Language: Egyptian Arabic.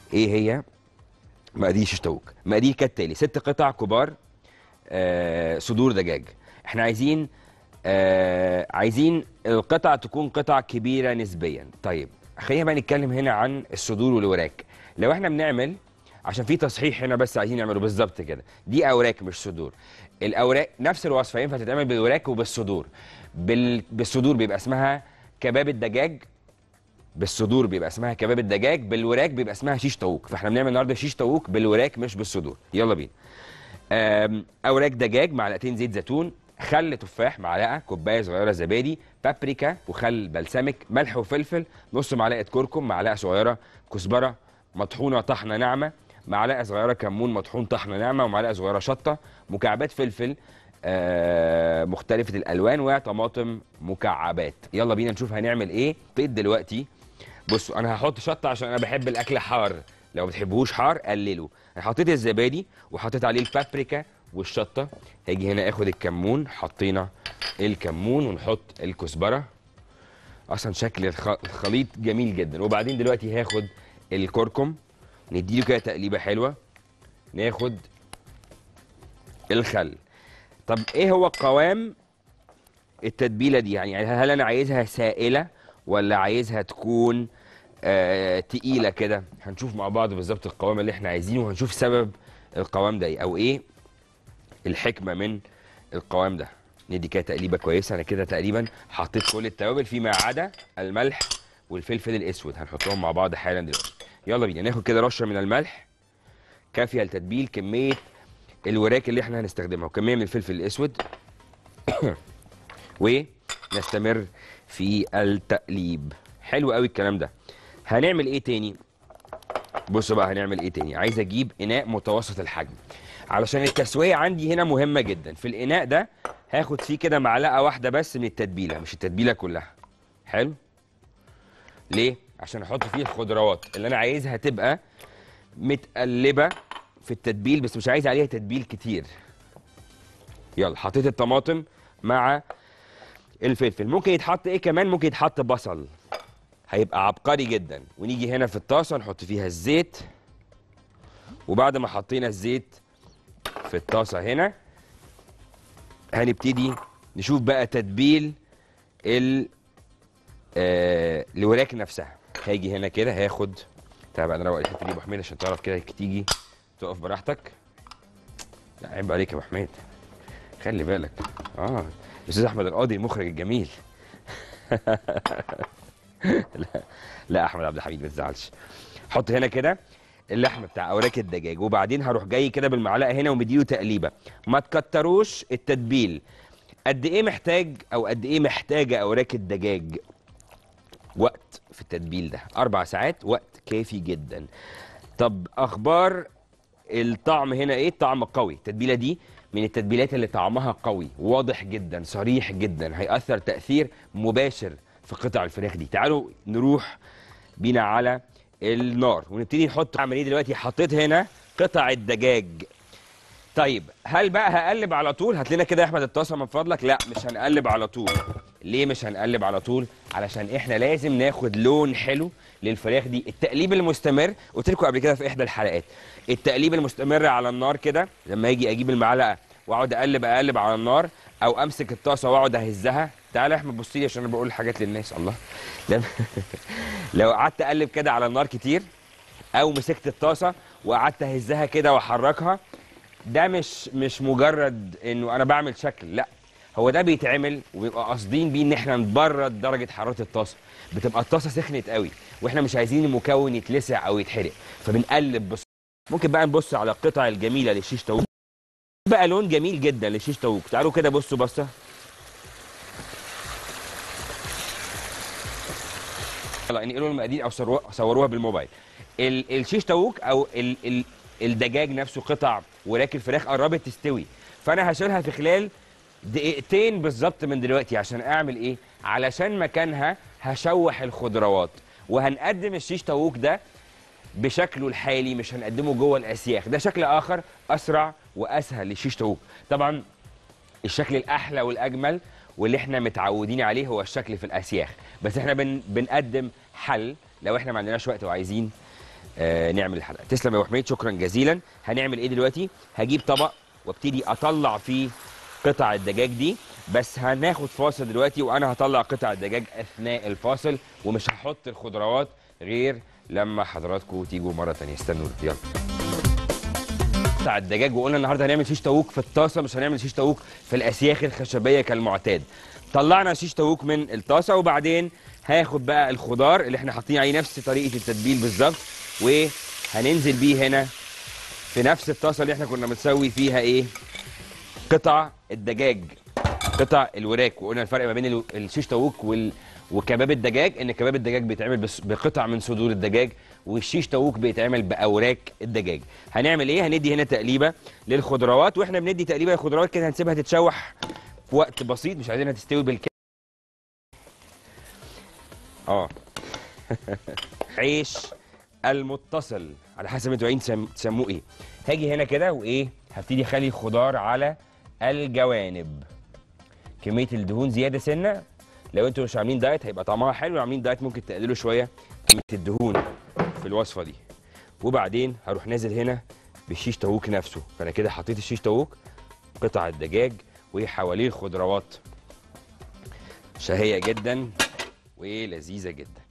ايه هي مقادير شيش طاووق مقادير كالتالي ست قطع كبار آه صدور دجاج احنا عايزين آه عايزين القطع تكون قطع كبيره نسبيا طيب خلينا بقى نتكلم هنا عن الصدور والوراك لو احنا بنعمل عشان في تصحيح هنا بس عايزين نعمله بالظبط كده دي اوراق مش صدور الاوراق نفس الوصفه ينفع تتعمل بالوراك وبالصدور بال... بالصدور بيبقى اسمها كباب الدجاج بالصدور بيبقى اسمها كباب الدجاج بالوراك بيبقى اسمها شيش طاووق فاحنا بنعمل النهارده شيش طاووق بالوراك مش بالصدور يلا بينا آم، اوراق دجاج معلقتين زيت زيتون خل تفاح معلقه كوبايه صغيره زبادي بابريكا وخل بلسمك ملح وفلفل نص معلقه كركم معلقه صغيره كزبره مطحونه طحنه ناعمه معلقه صغيره كمون مطحون طحنه ناعمه ومعلقه صغيره شطه مكعبات فلفل آه مختلفه الالوان وطماطم مكعبات يلا بينا نشوف هنعمل ايه بيض دلوقتي بصوا انا هحط شطه عشان انا بحب الاكل حار لو ما بتحبوش حار قللوا انا حطيت الزبادي وحطيت عليه البابريكا والشطه هاجي هنا اخد الكمون حطينا الكمون ونحط الكزبره اصلا شكل الخ- الخليط جميل جدا وبعدين دلوقتي هاخد الكركم نديله كده تقليبه حلوه ناخد الخل طب ايه هو قوام التتبيله دي يعني هل انا عايزها سائله ولا عايزها تكون آه تقيله كده هنشوف مع بعض بالظبط القوام اللي احنا عايزينه وهنشوف سبب القوام ده ايه او ايه الحكمه من القوام ده ندي كده تقليبه كويسه انا كده تقريبا حطيت كل التوابل فيما عدا الملح والفلفل الاسود هنحطهم مع بعض حالا دلوقتي يلا بينا ناخد كده رشه من الملح كافيه لتتبيل كميه الوراك اللي احنا هنستخدمها وكميه من الفلفل الاسود ونستمر في التقليب حلو قوي الكلام ده هنعمل ايه تاني بصوا بقى هنعمل ايه تاني عايز اجيب اناء متوسط الحجم علشان التسويه عندي هنا مهمه جدا في الاناء ده هاخد فيه كده معلقه واحده بس من التتبيله مش التتبيله كلها حلو ليه عشان احط فيه الخضروات اللي انا عايزها تبقى متقلبه في التتبيل بس مش عايز عليها تتبيل كتير يلا حطيت الطماطم مع الفلفل ممكن يتحط ايه كمان ممكن يتحط بصل هيبقى عبقري جدا ونيجي هنا في الطاسه نحط فيها الزيت وبعد ما حطينا الزيت في الطاسه هنا هنبتدي نشوف بقى تتبيل ال آه الوراك نفسها هاجي هنا كده هاخد تعال بقى نروق الحته دي يا ابو حميد عشان تعرف كده تيجي تقف براحتك لا عيب عليك يا ابو حميد خلي بالك اه الاستاذ احمد القاضي المخرج الجميل لا لا احمد عبد الحميد ما تزعلش حط هنا كده اللحم بتاع اوراق الدجاج وبعدين هروح جاي كده بالمعلقه هنا ومديله تقليبه ما تكتروش التتبيل قد ايه محتاج او قد ايه محتاجه اوراق الدجاج وقت في التتبيل ده اربع ساعات وقت كافي جدا طب اخبار الطعم هنا ايه الطعم قوي التتبيله دي من التتبيلات اللي طعمها قوي واضح جدا صريح جدا هيأثر تأثير مباشر في قطع الفراخ دي تعالوا نروح بينا على النار ونبتدي نحط اعمل ايه دلوقتي حطيت هنا قطع الدجاج طيب هل بقى هقلب على طول هات لنا كده يا احمد الطاسه من فضلك لا مش هنقلب على طول ليه مش هنقلب على طول علشان احنا لازم ناخد لون حلو للفراخ دي التقليب المستمر قلت لكم قبل كده في احدى الحلقات التقليب المستمر على النار كده لما اجي اجيب المعلقه واقعد اقلب اقلب على النار او امسك الطاسه واقعد اهزها تعالى يا احمد بص لي عشان انا بقول حاجات للناس الله لما- لو قعدت اقلب كده على النار كتير او مسكت الطاسه وقعدت اهزها كده واحركها ده مش مش مجرد انه انا بعمل شكل لا هو ده بيتعمل وبيبقى قاصدين بيه ان احنا نبرد درجه حراره الطاسه بتبقى الطاسه سخنت قوي واحنا مش عايزين المكون يتلسع او يتحرق فبنقلب بص ممكن بقى نبص على القطع الجميله للشيش طاووق بقى لون جميل جدا للشيش طاووق تعالوا كده بصوا بصه يلا انقلوا المقادير او صوروا- صوروها بالموبايل ال- الشيش طاووق او ال ال الدجاج نفسه قطع وراك الفراخ قربت تستوي فانا هشيلها في خلال دقيقتين بالظبط من دلوقتي عشان اعمل ايه علشان مكانها هشوح الخضروات وهنقدم الشيش طاووق ده بشكله الحالي مش هنقدمه جوه الاسياخ ده شكل اخر اسرع واسهل للشيش طاووق طبعا الشكل الاحلى والاجمل واللي احنا متعودين عليه هو الشكل في الاسياخ بس احنا بن بنقدم حل لو احنا ما عندناش وقت وعايزين آه نعمل الحلقه تسلم يا ابو حميد شكرا جزيلا هنعمل ايه دلوقتي هجيب طبق وابتدي اطلع فيه قطع الدجاج دي بس هناخد فاصل دلوقتي وانا هطلع قطع الدجاج اثناء الفاصل ومش هحط الخضروات غير لما حضراتكم تيجوا مره ثانيه استنوا يلا قطع الدجاج وقلنا النهارده هنعمل شيش تاووك في الطاسه مش هنعمل شيش تاووك في الاسياخ الخشبيه كالمعتاد طلعنا شيش تاووك من الطاسه وبعدين هاخد بقى الخضار اللي احنا حاطين عليه نفس طريقه التتبيل بالظبط وهننزل بيه هنا في نفس الطاسه اللي احنا كنا بنسوي فيها ايه قطع الدجاج قطع الوراك وقلنا الفرق ما بين ال- الشيش تاووك وال وكباب الدجاج ان كباب الدجاج بيتعمل بس- بقطع من صدور الدجاج والشيش تاووك بيتعمل باوراك الدجاج هنعمل ايه هندي هنا تقليبه للخضروات واحنا بندي تقليبه للخضروات كده هنسيبها تتشوح في وقت بسيط مش عايزينها تستوي بالكامل اه عيش المتصل على حسب انتوا عايزين تسم- تسموه ايه هاجي هنا كده وايه هبتدي اخلي الخضار على الجوانب كميه الدهون زياده سنه لو انتوا مش عاملين دايت هيبقى طعمها حلو لو عاملين دايت ممكن تقللوا شويه كميه الدهون في الوصفه دي وبعدين هروح نازل هنا بالشيش تاووك نفسه فانا كده حطيت الشيش تاووك قطع الدجاج وحواليه الخضروات شهيه جدا ولذيذه جدا